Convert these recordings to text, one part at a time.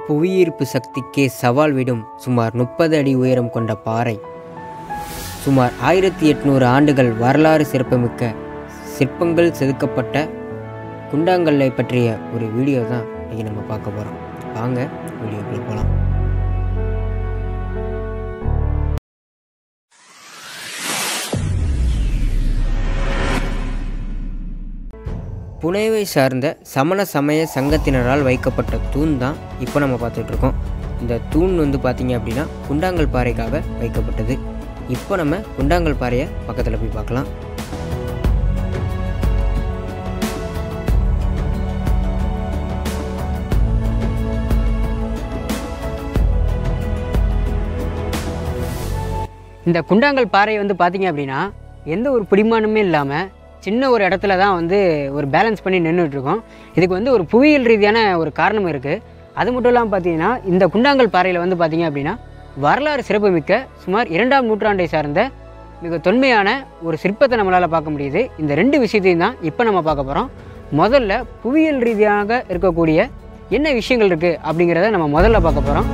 புவியீர்ப்பு சக்திக்கே சவால் விடும் சுமார் முப்பது அடி உயரம் கொண்ட பாறை சுமார் ஆயிரத்தி எட்நூறு ஆண்டுகள் வரலாறு சிறப்புமிக்க சிற்பங்கள் செதுக்கப்பட்ட குண்டாங்கல்லை பற்றிய ஒரு வீடியோ தான் இன்றைக்கி நம்ம பார்க்க போகிறோம் வாங்க வீடியோக்குள்ள போகலாம் புனேவை சார்ந்த சமண சமய சங்கத்தினரால் வைக்கப்பட்ட தூண் தான் இப்போ நம்ம பார்த்துட்டு இருக்கோம் இந்த தூண் வந்து பார்த்தீங்க அப்படின்னா குண்டாங்கல் பாறைக்காக வைக்கப்பட்டது இப்போ நம்ம குண்டாங்கல் பாறையை பக்கத்தில் போய் பார்க்கலாம் இந்த குண்டாங்கல் பாறை வந்து பார்த்தீங்க அப்படின்னா எந்த ஒரு பிடிமானமே இல்லாமல் சின்ன ஒரு இடத்துல தான் வந்து ஒரு பேலன்ஸ் பண்ணி நின்றுட்டு இருக்கோம் இதுக்கு வந்து ஒரு புவியியல் ரீதியான ஒரு காரணம் இருக்குது அது மட்டும் இல்லாமல் பார்த்தீங்கன்னா இந்த குண்டாங்கல் பாறையில் வந்து பார்த்தீங்க அப்படின்னா வரலாறு சிறப்புமிக்க சுமார் இரண்டாம் நூற்றாண்டை சார்ந்த மிக தொன்மையான ஒரு சிற்பத்தை நம்மளால் பார்க்க முடியுது இந்த ரெண்டு விஷயத்தையும் தான் இப்போ நம்ம பார்க்க போகிறோம் முதல்ல புவியியல் ரீதியாக இருக்கக்கூடிய என்ன விஷயங்கள் இருக்குது அப்படிங்கிறத நம்ம முதல்ல பார்க்க போகிறோம்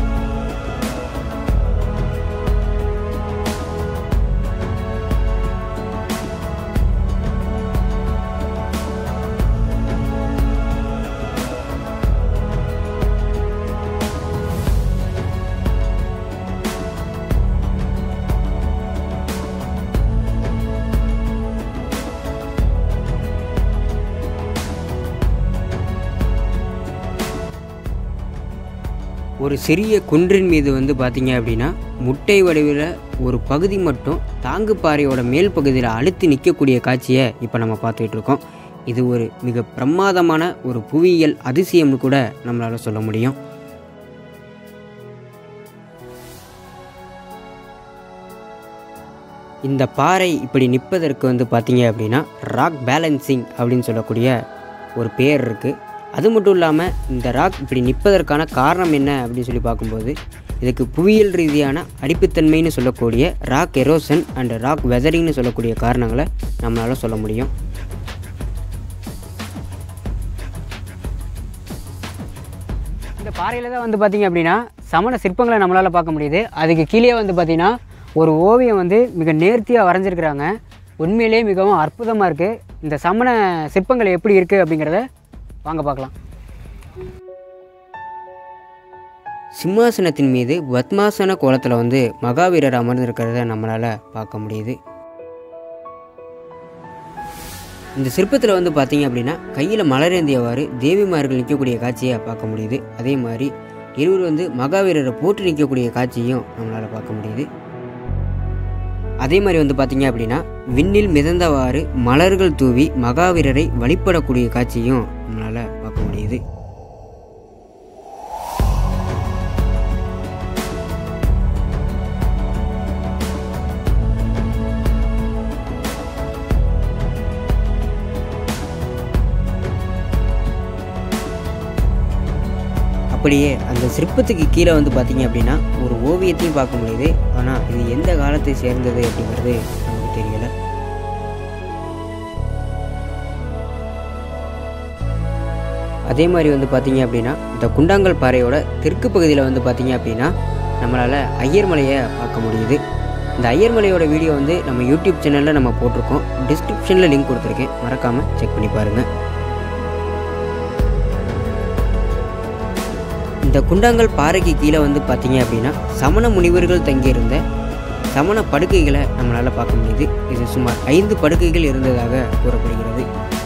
ஒரு சிறிய குன்றின் மீது வந்து பார்த்தீங்க அப்படின்னா முட்டை வடிவில் ஒரு பகுதி மட்டும் தாங்கு பாறையோட மேல் பகுதியில் அழுத்தி நிற்கக்கூடிய காட்சியை இப்போ நம்ம பார்த்துக்கிட்டு இருக்கோம் இது ஒரு மிக பிரமாதமான ஒரு புவியியல் அதிசயம்னு கூட நம்மளால் சொல்ல முடியும் இந்த பாறை இப்படி நிற்பதற்கு வந்து பார்த்தீங்க அப்படின்னா ராக் பேலன்சிங் அப்படின்னு சொல்லக்கூடிய ஒரு பேர் இருக்குது அது மட்டும் இல்லாமல் இந்த ராக் இப்படி நிற்பதற்கான காரணம் என்ன அப்படின்னு சொல்லி பார்க்கும்போது இதுக்கு புவியியல் ரீதியான அடிப்புத்தன்மைன்னு சொல்லக்கூடிய ராக் எரோசன் அண்ட் ராக் வெதரிங்னு சொல்லக்கூடிய காரணங்களை நம்மளால் சொல்ல முடியும் இந்த பாறையில் தான் வந்து பார்த்தீங்க அப்படின்னா சமண சிற்பங்களை நம்மளால் பார்க்க முடியுது அதுக்கு கீழே வந்து பார்த்தீங்கன்னா ஒரு ஓவியம் வந்து மிக நேர்த்தியாக வரைஞ்சிருக்கிறாங்க உண்மையிலேயே மிகவும் அற்புதமாக இருக்குது இந்த சமண சிற்பங்கள் எப்படி இருக்குது அப்படிங்கிறத வாங்க பார்க்கலாம் சிம்மாசனத்தின் மீது பத்மாசன கோலத்தில் வந்து மகாவீரர் அமர்ந்திருக்கிறத நம்மளால் பார்க்க முடியுது இந்த சிற்பத்தில் வந்து பார்த்தீங்க அப்படின்னா கையில் மலரேந்தியவாறு தேவிமார்கள் நிற்கக்கூடிய காட்சியை பார்க்க முடியுது அதே மாதிரி இருவர் வந்து மகாவீரரை போட்டு நிற்கக்கூடிய காட்சியும் நம்மளால் பார்க்க முடியுது அதே மாதிரி வந்து பார்த்தீங்க அப்படின்னா விண்ணில் மிதந்தவாறு மலர்கள் தூவி மகாவீரரை வழிபடக்கூடிய காட்சியும் நம்மளால் பார்க்க முடியுது அப்படியே அந்த சிற்பத்துக்கு கீழே வந்து பார்த்தீங்க அப்படின்னா ஒரு ஓவியத்தையும் பார்க்க முடியுது ஆனால் இது எந்த காலத்தை சேர்ந்தது அப்படிங்கிறது நமக்கு தெரியல அதே மாதிரி வந்து பார்த்தீங்க அப்படின்னா இந்த குண்டாங்கல் பாறையோட தெற்கு பகுதியில் வந்து பார்த்தீங்க அப்படின்னா நம்மளால் ஐயர்மலையை பார்க்க முடியுது இந்த ஐயர்மலையோட வீடியோ வந்து நம்ம யூடியூப் சேனலில் நம்ம போட்டிருக்கோம் டிஸ்கிரிப்ஷனில் லிங்க் கொடுத்துருக்கேன் மறக்காமல் செக் பண்ணி பாருங்கள் இந்த குண்டாங்கல் பாறைக்கு கீழே வந்து பார்த்தீங்க அப்படின்னா சமண முனிவர்கள் தங்கியிருந்த சமண படுக்கைகளை நம்மளால் பார்க்க முடியுது இது சுமார் ஐந்து படுக்கைகள் இருந்ததாக கூறப்படுகிறது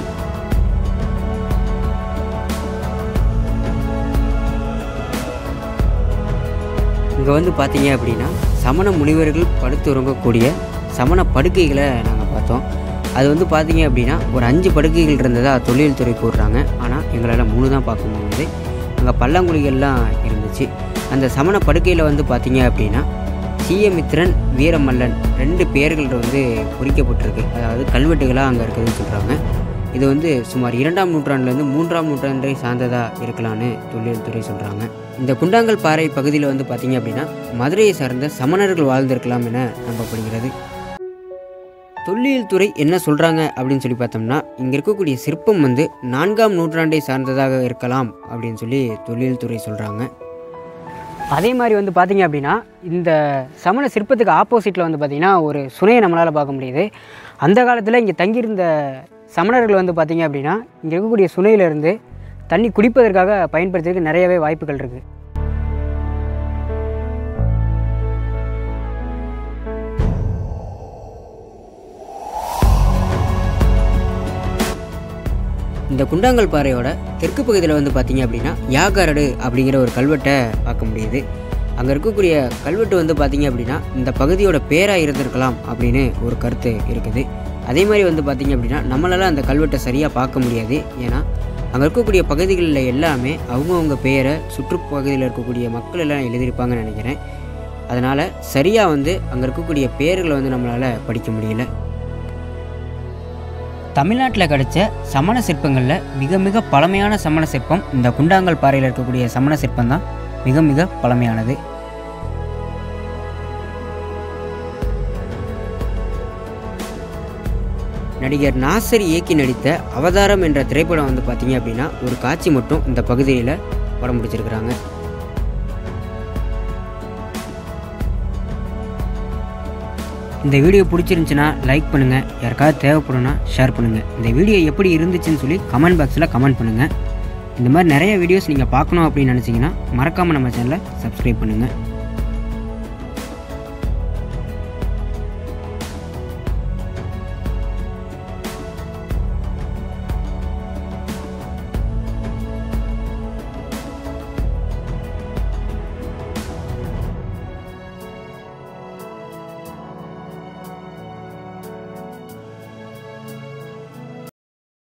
இங்கே வந்து பார்த்தீங்க அப்படின்னா சமண முனிவர்கள் படுத்துறங்கக்கூடிய சமண படுக்கைகளை நாங்கள் பார்த்தோம் அது வந்து பார்த்தீங்க அப்படின்னா ஒரு அஞ்சு படுக்கைகள் இருந்ததாக தொழில் துறை கூறுறாங்க ஆனால் எங்களால் மூணு தான் பார்க்க முடியுது அங்கே பல்லாங்குழிகள்லாம் இருந்துச்சு அந்த சமண படுக்கையில் வந்து பார்த்தீங்க அப்படின்னா சீயமித்திரன் வீரமல்லன் ரெண்டு பெயர்கள் வந்து குறிக்கப்பட்டிருக்கு அதாவது கல்வெட்டுகளாக அங்கே இருக்குதுன்னு சொல்கிறாங்க இது வந்து சுமார் இரண்டாம் நூற்றாண்டுலேருந்து மூன்றாம் நூற்றாண்டை சார்ந்ததாக இருக்கலான்னு தொழில் துறை சொல்கிறாங்க இந்த குண்டாங்கல் பாறை பகுதியில் வந்து பார்த்தீங்க அப்படின்னா மதுரையை சார்ந்த சமணர்கள் வாழ்ந்திருக்கலாம் என நம்பப்படுகிறது தொல்லியல் துறை என்ன சொல்கிறாங்க அப்படின்னு சொல்லி பார்த்தோம்னா இங்கே இருக்கக்கூடிய சிற்பம் வந்து நான்காம் நூற்றாண்டை சார்ந்ததாக இருக்கலாம் அப்படின்னு சொல்லி தொல்லியல் துறை சொல்கிறாங்க அதே மாதிரி வந்து பார்த்தீங்க அப்படின்னா இந்த சமண சிற்பத்துக்கு ஆப்போசிட்டில் வந்து பார்த்திங்கன்னா ஒரு சுனையை நம்மளால் பார்க்க முடியுது அந்த காலத்தில் இங்கே தங்கியிருந்த சமணர்கள் வந்து பார்த்தீங்க அப்படின்னா இங்கே இருக்கக்கூடிய சுனையிலிருந்து தண்ணி குடிப்பதற்காக பயன்படுத்துறதுக்கு நிறையவே வாய்ப்புகள் இருக்குது இந்த குண்டாங்கல் பாறையோட தெற்கு பகுதியில் வந்து பார்த்தீங்க அப்படின்னா யாகரடு அப்படிங்கிற ஒரு கல்வெட்டை பார்க்க முடியுது அங்கே இருக்கக்கூடிய கல்வெட்டு வந்து பார்த்தீங்க அப்படின்னா இந்த பகுதியோட பேராக இருந்திருக்கலாம் அப்படின்னு ஒரு கருத்து இருக்குது அதே மாதிரி வந்து பார்த்தீங்க அப்படின்னா நம்மளால அந்த கல்வெட்டை சரியாக பார்க்க முடியாது ஏன்னா அங்கே இருக்கக்கூடிய பகுதிகளில் எல்லாமே அவங்கவுங்க பேரை சுற்றுப்பகுதியில் இருக்கக்கூடிய மக்கள் எல்லாம் எழுதியிருப்பாங்கன்னு நினைக்கிறேன் அதனால் சரியாக வந்து அங்கே இருக்கக்கூடிய பேர்களை வந்து நம்மளால் படிக்க முடியல தமிழ்நாட்டில் கிடைச்ச சமண சிற்பங்களில் மிக மிக பழமையான சமண சிற்பம் இந்த குண்டாங்கல் பாறையில் இருக்கக்கூடிய சமண சிற்பம் தான் மிக மிக பழமையானது நடிகர் நாசர் இயக்கி நடித்த அவதாரம் என்ற திரைப்படம் வந்து பார்த்தீங்க அப்படின்னா ஒரு காட்சி மட்டும் இந்த பகுதியில் படம் பிடிச்சிருக்கிறாங்க இந்த வீடியோ பிடிச்சிருந்துச்சுன்னா லைக் பண்ணுங்கள் யாருக்காவது தேவைப்படும்னா ஷேர் பண்ணுங்கள் இந்த வீடியோ எப்படி இருந்துச்சுன்னு சொல்லி கமெண்ட் பாக்ஸில் கமெண்ட் பண்ணுங்கள் இந்த மாதிரி நிறைய வீடியோஸ் நீங்கள் பார்க்கணும் அப்படின்னு நினச்சிங்கன்னா மறக்காமல் நம்ம சேனலை சப்ஸ்கிரைப் பண்ணுங்கள்